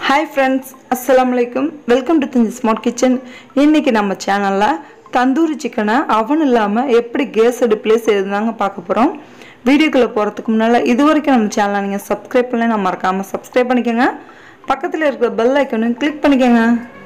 hi friends அஸ்ஸலாமு அலைக்கும் welcome to திஞ்சி ஸ்மார்ட் கிச்சன் இன்றைக்கி நம்ம சேனலில் தந்தூரி சிக்கனை அவன் இல்லாமல் எப்படி கேஸ் அடுப்புலேயே செய்யுதுதாங்க பார்க்க போகிறோம் வீடியோக்குள்ளே போகிறதுக்கு முன்னால் இது வரைக்கும் நம்ம சேனலை நீங்கள் சப்ஸ்கிரைப் பண்ணல நான் மறக்காமல் சப்ஸ்கிரைப் பண்ணிக்கோங்க பக்கத்தில் இருக்கிற பெல் ஐக்கனையும் கிளிக் பண்ணிக்கோங்க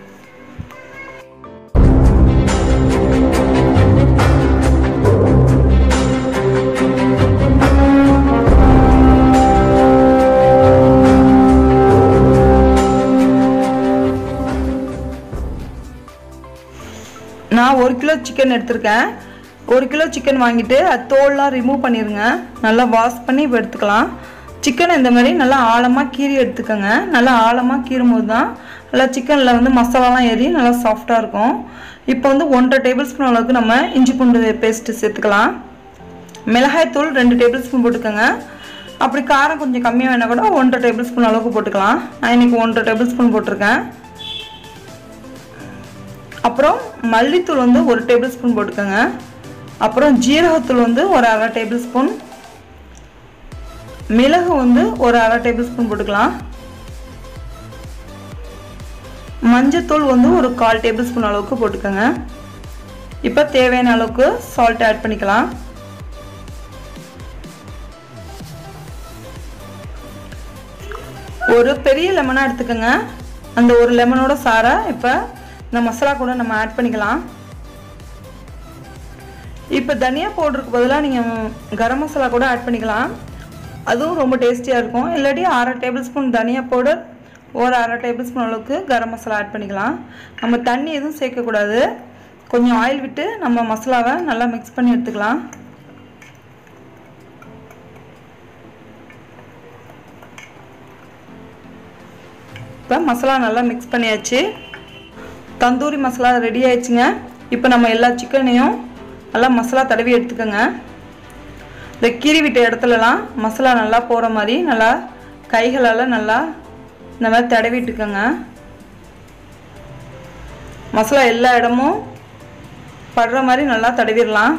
நான் ஒரு கிலோ சிக்கன் எடுத்திருக்கேன் ஒரு கிலோ சிக்கன் வாங்கிட்டு அது தோல்லாம் ரிமூவ் பண்ணிடுங்க நல்லா வாஷ் பண்ணி இப்போ எடுத்துக்கலாம் சிக்கனை இந்த மாதிரி நல்லா ஆழமாக கீறி எடுத்துக்கோங்க நல்லா ஆழமாக கீறும் போது தான் நல்லா சிக்கனில் வந்து மசாலாலாம் ஏறி நல்லா சாஃப்டாக இருக்கும் இப்போ வந்து ஒன்றரை டேபிள் ஸ்பூன் அளவுக்கு நம்ம இஞ்சி பூண்டு பேஸ்ட்டு சேர்த்துக்கலாம் மிளகாய் தூள் ரெண்டு டேபிள் ஸ்பூன் போட்டுக்கோங்க அப்படி காரம் கொஞ்சம் கம்மியாக வேணால் கூட ஒன்றரை டேபிள் ஸ்பூன் அளவுக்கு போட்டுக்கலாம் நான் இன்றைக்கி ஒன்றரை டேபிள் ஸ்பூன் போட்டிருக்கேன் அப்புறம் மல்லித்தூள் வந்து ஒரு டேபிள் ஸ்பூன் போட்டுக்கோங்க அப்புறம் ஜீரகத்தூள் வந்து ஒரு அரை டேபிள் ஸ்பூன் மிளகு வந்து ஒரு அரை டேபிள் ஸ்பூன் போட்டுக்கலாம் மஞ்சத்தூள் வந்து ஒரு கால் டேபிள் ஸ்பூன் அளவுக்கு போட்டுக்கோங்க இப்போ தேவையான அளவுக்கு சால்ட் ஆட் பண்ணிக்கலாம் ஒரு பெரிய லெமனாக எடுத்துக்கோங்க அந்த ஒரு லெமனோட சாரை இப்போ இந்த மசாலா கூட நம்ம ஆட் பண்ணிக்கலாம் இப்போ தனியா பவுடருக்கு பதிலாக நீங்கள் கரம் மசாலா கூட ஆட் பண்ணிக்கலாம் அதுவும் ரொம்ப டேஸ்டியாக இருக்கும் இல்லாட்டி அரை டேபிள் ஸ்பூன் தனியா பவுடர் ஒரு அரை டேபிள் ஸ்பூன் அளவுக்கு கரம் மசாலா ஆட் பண்ணிக்கலாம் நம்ம தண்ணி எதுவும் சேர்க்கக்கூடாது கொஞ்சம் ஆயில் விட்டு நம்ம மசாலாவை நல்லா மிக்ஸ் பண்ணி எடுத்துக்கலாம் இப்போ மசாலா நல்லா மிக்ஸ் பண்ணியாச்சு தந்தூரி மசாலா ரெடி ஆயிடுச்சுங்க இப்போ நம்ம எல்லா சிக்கனையும் நல்லா மசாலா தடவி எடுத்துக்கோங்க இந்த கீறி விட்ட இடத்துலலாம் மசாலா நல்லா போகிற மாதிரி நல்லா கைகளால் நல்லா இந்த மாதிரி தடவிட்டுக்கோங்க மசாலா எல்லா இடமும் படுற மாதிரி நல்லா தடவிடலாம்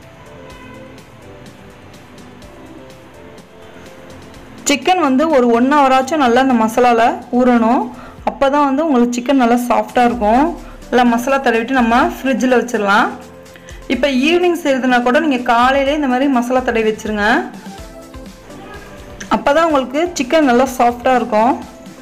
சிக்கன் வந்து ஒரு ஒன் ஹவராச்சும் நல்லா அந்த மசாலாவில் ஊறணும் அப்போ தான் வந்து உங்களுக்கு சிக்கன் நல்லா சாஃப்டாக இருக்கும் நல்லா மசாலா தடவிட்டு நம்ம ஃப்ரிட்ஜில் வச்சிடலாம் இப்போ ஈவினிங் செய்கிறதுனா கூட நீங்கள் காலையிலே இந்த மாதிரி மசாலா தடவி வச்சுருங்க அப்போ தான் உங்களுக்கு சிக்கன் நல்லா சாஃப்டாக இருக்கும்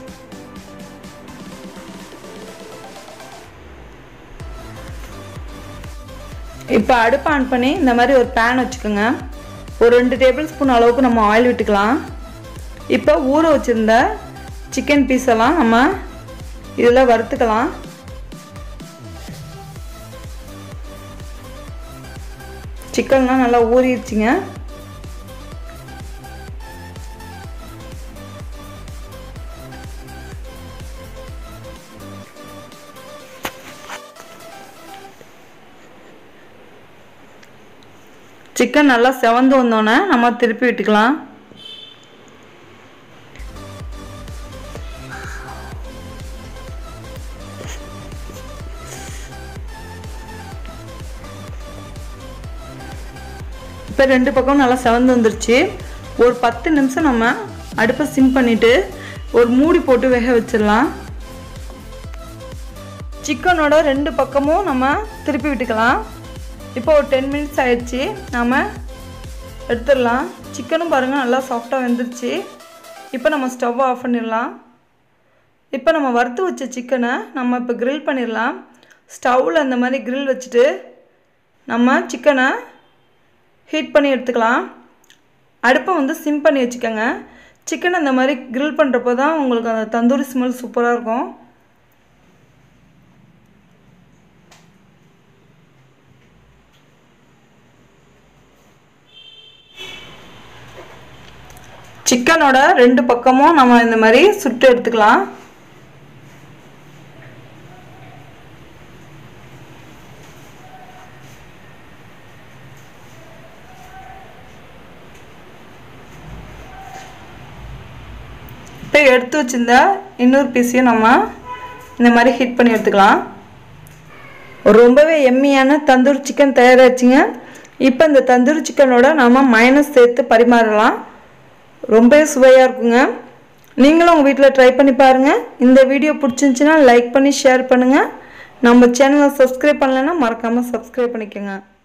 இப்போ அடுப்பு ஆன் பண்ணி இந்த மாதிரி ஒரு பேன் வச்சுக்கோங்க ஒரு ரெண்டு டேபிள் ஸ்பூன் அளவுக்கு நம்ம ஆயில் விட்டுக்கலாம் இப்போ ஊற வச்சுருந்த சிக்கன் பீஸ் எல்லாம் நம்ம இதில் வறுத்துக்கலாம் சிக்கன்லாம் நல்லா ஊறிடுச்சுங்க சிக்கன் நல்லா செவந்து வந்தோடனே நம்ம திருப்பி விட்டுக்கலாம் இப்போ ரெண்டு பக்கம் நல்லா செவந்து வந்துருச்சு ஒரு பத்து நிமிஷம் நம்ம அடுப்பை சிம் பண்ணிவிட்டு ஒரு மூடி போட்டு வேக வச்சிடலாம் சிக்கனோட ரெண்டு பக்கமும் நம்ம திருப்பி விட்டுக்கலாம் இப்போ ஒரு டென் மினிட்ஸ் ஆயிடுச்சு நாம் எடுத்துடலாம் சிக்கனும் பாருங்கள் நல்லா சாஃப்டாக வெந்துருச்சு இப்போ நம்ம ஸ்டவ் ஆஃப் பண்ணிடலாம் இப்போ நம்ம வறுத்து வச்ச சிக்கனை நம்ம இப்போ க்ரில் பண்ணிடலாம் ஸ்டவ்வில் அந்த மாதிரி க்ரில் வச்சுட்டு நம்ம சிக்கனை ஹீட் பண்ணி எடுத்துக்கலாம் அடுப்பை வந்து சிம் பண்ணி வச்சுக்கோங்க சிக்கன் அந்த மாதிரி க்ரில் பண்ணுறப்போ தான் உங்களுக்கு அந்த தந்தூரி ஸ்மெல் சூப்பராக இருக்கும் சிக்கனோட ரெண்டு பக்கமும் நம்ம இந்த மாதிரி சுட்டு எடுத்துக்கலாம் இப்போ எடுத்து வச்சிருந்த இன்னொரு பீஸையும் நம்ம இந்த மாதிரி ஹீட் பண்ணி எடுத்துக்கலாம் ரொம்பவே எம்மியான தந்தூரி சிக்கன் தயாராச்சுங்க இப்போ இந்த தந்தூரி சிக்கனோட நம்ம மைனஸ் சேர்த்து பரிமாறலாம் ரொம்பவே சுவையாக இருக்குங்க நீங்களும் உங்கள் வீட்டில் ட்ரை பண்ணி பாருங்கள் இந்த வீடியோ பிடிச்சிருந்துச்சின்னா லைக் பண்ணி ஷேர் பண்ணுங்கள் நம்ம சேனலை சப்ஸ்கிரைப் பண்ணலைன்னா மறக்காமல் சப்ஸ்கிரைப் பண்ணிக்கோங்க